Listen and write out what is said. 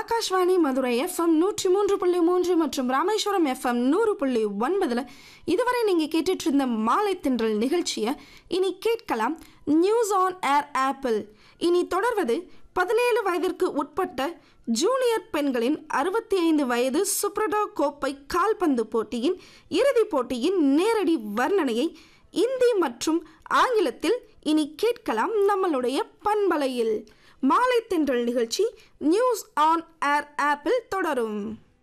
Akashvani Madurai FM நூற்றி மூன்று புள்ளி மூன்று மற்றும் ராமேஸ்வரம் எஃப்எம் நூறு புள்ளி ஒன்பதில் இதுவரை நீங்கள் கேட்டுட்டு இருந்த மாலை தின்றல் நிகழ்ச்சியை இனி கேட்கலாம் நியூஸ் ஆன் ஏர் ஆப்பிள் இனி தொடர்வது பதினேழு வயதிற்கு உட்பட்ட ஜூனியர் பெண்களின் அறுபத்தி ஐந்து வயது சுப்ரடோ கோப்பை கால்பந்து போட்டியின் இறுதிப் போட்டியின் நேரடி வர்ணனையை இந்தி மற்றும் ஆங்கிலத்தில் இனி கேட்கலாம் நம்மளுடைய பண்பலையில் மாலை தென்றல் நிகழ்ச்சி நியூஸ் ஆன் ஏர் ஆப்பிள் தொடரும்